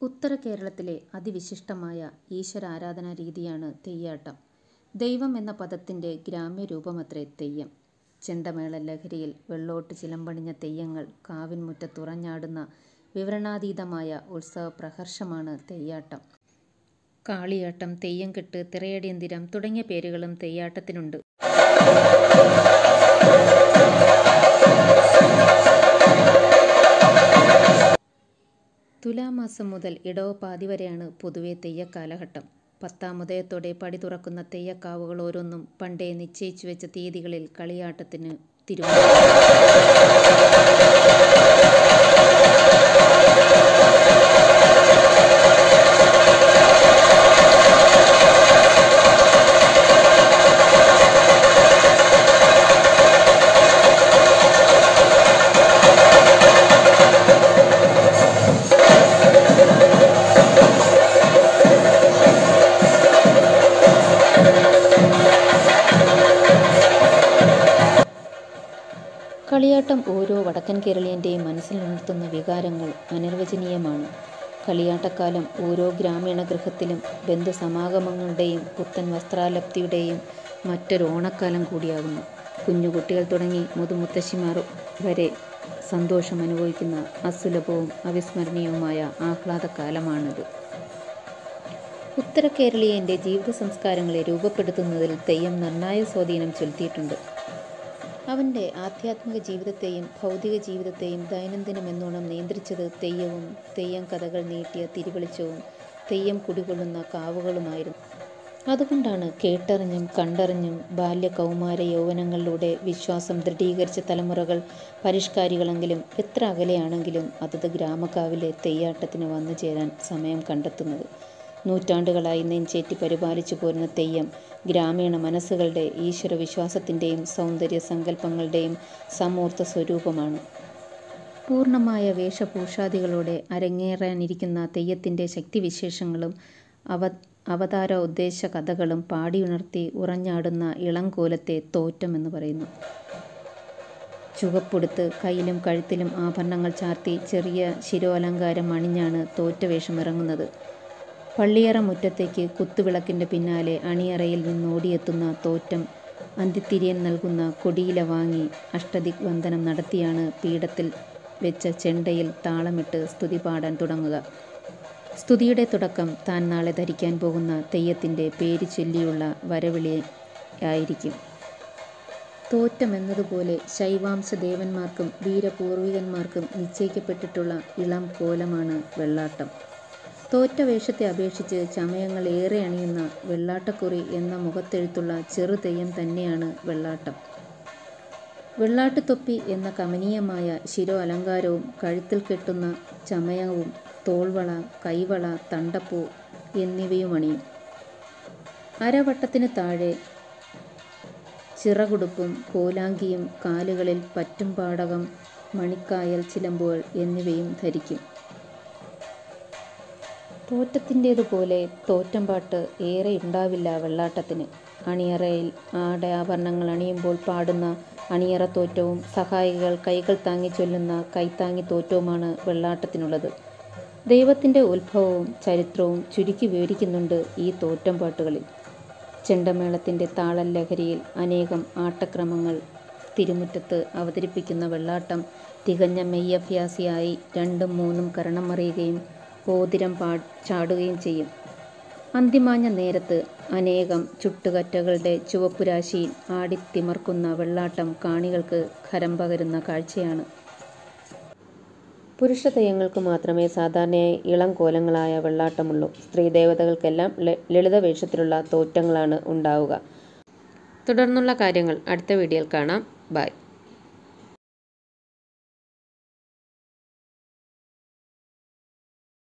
ഉത്തര കേരളത്തിലെ അതിവിശിഷ്ടമായ ഈശ്വരാരാധനാ രീതിയാണ് തെയ്യാട്ടം. ദൈവം എന്ന പദത്തിന്റെ ഗ്രാമ്യരൂപമത്രേ തെയ്യം. ചെണ്ടമേള ലഹരിയിൽ വെള്ളോട്ട് ചിലമ്പണിഞ്ഞ തെയ്യങ്ങൾ കാവിൻ മുറ്റത്തുറഞ്ഞാടുന്ന വിവരണാതീതമായ ഉത്സവപ്രഹർഷമാണ് തെയ്യാട്ടം. കാളിയാട്ടം, തെയ്യംകെട്ട്, തിറയടിയന്തിരം തുടങ്ങിയ പേരുകളും തെയ്യാട്ടത്തിനുണ്ട്. തുലാമാസം മുതൽ ഇടവപ്പാതി വരെയാണ് പൊതുവെ തെയ്യക്കാലഘട്ടം. പത്താമുദയത്തോടെ പടി തുറക്കുന്ന തെയ്യക്കാവുകളോരോന്നും പണ്ടേ നിശ്ചയിച്ചുവെച്ച തീയതികളിൽ കളിയാട്ടത്തിന് തിരുമുറും. കളിയാട്ടം ഓരോ വടക്കൻ കേരളീയന്റെയും മനസ്സിലുണർത്തുന്ന വികാരങ്ങൾ അനിർവചനീയമാണ്. കളിയാട്ടക്കാലം ഓരോ ഗ്രാമീണ ഗൃഹത്തിലും ബന്ധുസമാഗമങ്ങളുടെയും പുത്തൻ വസ്ത്രാലബ്ധിയുടെയും മറ്റൊരു ഓണക്കാലം കൂടിയാകുന്നു. കുഞ്ഞുകുട്ടികൾ തുടങ്ങി മുതുമുത്തശ്ശിമാർ വരെ സന്തോഷമനുഭവിക്കുന്ന അസുലഭവും അവിസ്മരണീയവുമായ ആഹ്ലാദക്കാലമാണിത്. ഉത്തരകേരളീയന്റെ ജീവിതസംസ്കാരങ്ങളെ രൂപപ്പെടുത്തുന്നതിൽ തെയ്യം നിർണായക സ്വാധീനം ചെലുത്തിയിട്ടുണ്ട്. അവന്റെ ആധ്യാത്മിക ജീവിതത്തെയും ഭൗതിക ജീവിതത്തെയും ദൈനംദിനമെന്നോണം നിയന്ത്രിച്ചത് തെയ്യവും തെയ്യം കഥകൾ നീട്ടിയ തിരിവെളിച്ചവും തെയ്യം കുടികൊള്ളുന്ന കാവുകളുമായിരുന്നു. അതുകൊണ്ടാണ് കേട്ടറിഞ്ഞും കണ്ടറിഞ്ഞും ബാല്യ കൗമാര യൗവനങ്ങളിലൂടെ വിശ്വാസം ദൃഢീകരിച്ച തലമുറകൾ പരിഷ്കാരികളെങ്കിലും എത്ര അകലെയാണെങ്കിലും അതത് ഗ്രാമക്കാവിലെ തെയ്യാട്ടത്തിന് വന്നുചേരാൻ സമയം കണ്ടെത്തുന്നത്. നൂറ്റാണ്ടുകളായി നെഞ്ചേറ്റി പരിപാലിച്ചു പോരുന്ന തെയ്യം ഗ്രാമീണ മനസ്സുകളുടെ ഈശ്വരവിശ്വാസത്തിന്റെയും സൗന്ദര്യസങ്കല്പങ്ങളുടെയും സമൂർത്ത സ്വരൂപമാണ്. പൂർണ്ണമായ വേഷഭൂഷാദികളോടെ അരങ്ങേറാനിരിക്കുന്ന തെയ്യത്തിന്റെ ശക്തിവിശേഷങ്ങളും അവതാരോദ്ദേശകഥകളും പാടിയുണർത്തി ഉറഞ്ഞാടുന്ന ഇളംകോലത്തെ തോറ്റം എന്നു പറയുന്നു. ചുവപ്പുടുത്ത് കൈയിലും കഴുത്തിലും ആഭരണങ്ങൾ ചാർത്തി ചെറിയ ശിരോഅലങ്കാരം അണിഞ്ഞാണ് തോറ്റവേഷമിറങ്ങുന്നത്. പള്ളിയറ മുറ്റത്തേക്ക് കുത്തുവിളക്കിന്റെ പിന്നാലെ അണിയറയിൽ നിന്നോടിയെത്തുന്ന തോറ്റം അന്തിതിരിയൻ നൽകുന്ന കൊടിയില വാങ്ങി അഷ്ടദിഗ്വന്ദനം നടത്തിയാണ് പീഠത്തിൽ വെച്ച ചെണ്ടയിൽ താളമിട്ട് സ്തുതി പാടാൻ തുടങ്ങുക. സ്തുതിയുടെ തുടക്കം താൻ നാളെ ധരിക്കാൻ പോകുന്ന തെയ്യത്തിന്റെ പേരുചൊല്ലിയുള്ള വരവിളിയായിരിക്കും. തോറ്റമെന്നതുപോലെ ശൈവാംശദേവന്മാർക്കും വീരപൂർവികന്മാർക്കും നിശ്ചയിക്കപ്പെട്ടിട്ടുള്ള ഇളം കോലമാണ് വെള്ളാട്ടം. തോറ്റവേഷത്തെ അപേക്ഷിച്ച് ചമയങ്ങൾ ഏറെ അണിയുന്ന വെള്ളാട്ടക്കുറി എന്ന മുഖത്തെഴുത്തുള്ള ചെറുതെയ്യം തന്നെയാണ് വെള്ളാട്ടം. വെള്ളാട്ടുതൊപ്പി എന്ന കമനീയമായ ശിരോഅലങ്കാരവും കഴുത്തിൽ കെട്ടുന്ന ചമയവും തോൾവള, കൈവള, തണ്ടപ്പൂ എന്നിവയുമണിയും. അരവട്ടത്തിനു താഴെ ചിറകുടുപ്പും കോലാങ്കിയും കാലുകളിൽ പറ്റുംപാടകം മണിക്കായൽ ചിലമ്പുകൾ എന്നിവയും ധരിക്കും. തോറ്റത്തിന്റേതുപോലെ തോറ്റംപാട്ട് ഏറെയുണ്ടാവില്ല വെള്ളാട്ടത്തിന്. അണിയറയിൽ ആടയാഭരണങ്ങളണിയുമ്പോൾ പാടുന്ന അണിയറത്തോറ്റവും സഹായികൾ കൈകൾ താങ്ങി ചൊല്ലുന്ന കൈത്താങ്ങിത്തോറ്റവുമാണ് വെള്ളാട്ടത്തിനുള്ളത്. ദൈവത്തിന്റെ ഉത്ഭവവും ചരിത്രവും ചുരുക്കി വിവരിക്കുന്നുണ്ട് ഈ തോറ്റംപാട്ടുകളിൽ. ചെണ്ടമേളത്തിന്റെ താളലഹരിയിൽ അനേകം ആട്ടക്രമങ്ങൾ തിരുമുറ്റത്ത് അവതരിപ്പിക്കുന്ന വെള്ളാട്ടം തികഞ്ഞ മെയ്യഭ്യാസിയായി രണ്ടും മൂന്നും കരണം മറിയുകയും ഓതിരം ചാടുകയും ചെയ്യും. അന്തിമാഞ്ഞ നേരത്ത് അനേകം ചുട്ടുകറ്റകളുടെ ചുവപ്പുരാശിയിൽ ആടിത്തിമിർക്കുന്ന വെള്ളാട്ടം കാണികൾക്ക് ഹരം പകരുന്ന കാഴ്ചയാണ്. പുരുഷതെയ്യങ്ങൾക്കു മാത്രമേ സാധാരണയായി ഇളംകോലങ്ങളായ വെള്ളാട്ടമുള്ളൂ. സ്ത്രീദേവതകൾക്കെല്ലാം ലളിതവേഷത്തിലുള്ള തോറ്റങ്ങളാണ് ഉണ്ടാവുക. തുടർന്നുള്ള കാര്യങ്ങൾ അടുത്ത വീഡിയോയിൽ കാണാം. ബൈ.